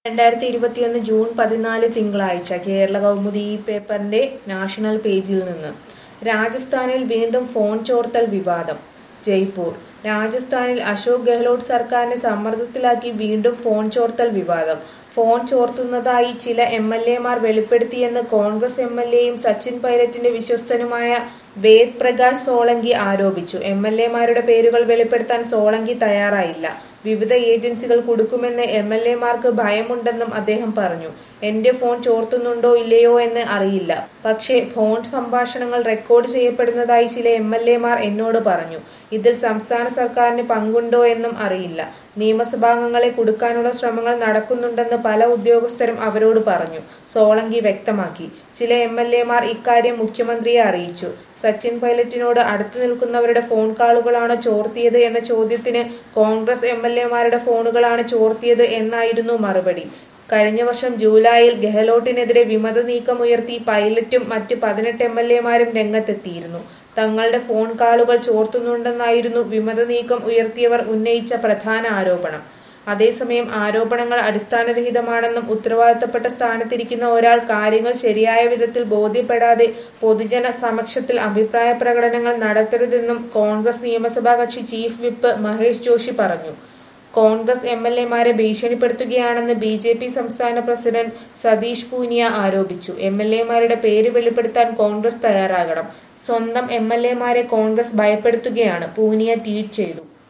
രണ്ടായിരത്തി ഇരുപത്തിയൊന്ന് ജൂൺ പതിനാല് തിങ്കളാഴ്ച കേരള കൗമുദി ഈ പേപ്പറിന്റെ നാഷണൽ പേജിൽ നിന്ന് രാജസ്ഥാനിൽ വീണ്ടും ഫോൺ ചോർത്തൽ വിവാദം ജയ്പൂർ രാജസ്ഥാനിൽ അശോക് ഗെഹ്ലോട്ട് സർക്കാരിനെ സമ്മർദ്ദത്തിലാക്കി വീണ്ടും ഫോൺ ചോർത്തൽ വിവാദം ഫോൺ ചോർത്തുന്നതായി ചില എം എൽ എമാർ വെളിപ്പെടുത്തിയെന്ന് കോൺഗ്രസ് എം എൽ എയും സച്ചിൻ പൈലറ്റിന്റെ വിശ്വസ്തനുമായ വേദ് പ്രകാശ് സോളങ്കി ആരോപിച്ചു എം എൽ എമാരുടെ പേരുകൾ വെളിപ്പെടുത്താൻ സോളങ്കി തയ്യാറായില്ല വിവിധ ഏജൻസികൾ കൊടുക്കുമെന്ന് എം എൽ എമാർക്ക് ഭയമുണ്ടെന്നും അദ്ദേഹം പറഞ്ഞു എന്റെ ഫോൺ ചോർത്തുന്നുണ്ടോ ഇല്ലയോ എന്ന് അറിയില്ല പക്ഷേ ഫോൺ സംഭാഷണങ്ങൾ റെക്കോർഡ് ചെയ്യപ്പെടുന്നതായി ചില എം എൽ എമാർ എന്നോട് പറഞ്ഞു ഇതിൽ സംസ്ഥാന സർക്കാരിന് പങ്കുണ്ടോ എന്നും അറിയില്ല നിയമസഭാംഗങ്ങളെ കൊടുക്കാനുള്ള ശ്രമങ്ങൾ നടക്കുന്നുണ്ടെന്ന് പല ഉദ്യോഗസ്ഥരും അവരോട് പറഞ്ഞു സോളങ്കി വ്യക്തമാക്കി ചില എം എൽ എമാർ ഇക്കാര്യം മുഖ്യമന്ത്രിയെ അറിയിച്ചു സച്ചിൻ പൈലറ്റിനോട് അടുത്തു നിൽക്കുന്നവരുടെ ഫോൺ കാളുകളാണോ ചോർത്തിയത് എന്ന ചോദ്യത്തിന് കോൺഗ്രസ് എം എൽ എമാരുടെ ഫോണുകളാണ് ചോർത്തിയത് എന്നായിരുന്നു മറുപടി കഴിഞ്ഞ വർഷം ജൂലൈയിൽ ഗെഹ്ലോട്ടിനെതിരെ വിമത നീക്കമുയർത്തി പൈലറ്റും മറ്റ് പതിനെട്ട് എം എൽ എമാരും രംഗത്തെത്തിയിരുന്നു തങ്ങളുടെ ഫോൺ കാളുകൾ ചോർത്തുന്നുണ്ടെന്നായിരുന്നു വിമത നീക്കം ഉയർത്തിയവർ ഉന്നയിച്ച പ്രധാന ആരോപണം അതേസമയം ആരോപണങ്ങൾ അടിസ്ഥാനരഹിതമാണെന്നും ഉത്തരവാദിത്തപ്പെട്ട സ്ഥാനത്തിരിക്കുന്ന ഒരാൾ കാര്യങ്ങൾ ശരിയായ വിധത്തിൽ ബോധ്യപ്പെടാതെ പൊതുജന സമക്ഷത്തിൽ അഭിപ്രായ പ്രകടനങ്ങൾ നടത്തരുതെന്നും കോൺഗ്രസ് നിയമസഭാ കക്ഷി ചീഫ് വിപ്പ് മഹേഷ് ജോഷി പറഞ്ഞു കോൺഗ്രസ് എം എൽ എമാരെ ഭീഷണിപ്പെടുത്തുകയാണെന്ന് ബി ജെ പി സംസ്ഥാന പ്രസിഡന്റ് സതീഷ് പൂനിയ ആരോപിച്ചു എം എൽ എമാരുടെ പേര് വെളിപ്പെടുത്താൻ കോൺഗ്രസ് തയ്യാറാകണം സ്വന്തം എം എൽ എമാരെ കോൺഗ്രസ് ഭയപ്പെടുത്തുകയാണ് പൂനിയ ട്വീറ്റ് ചെയ്തു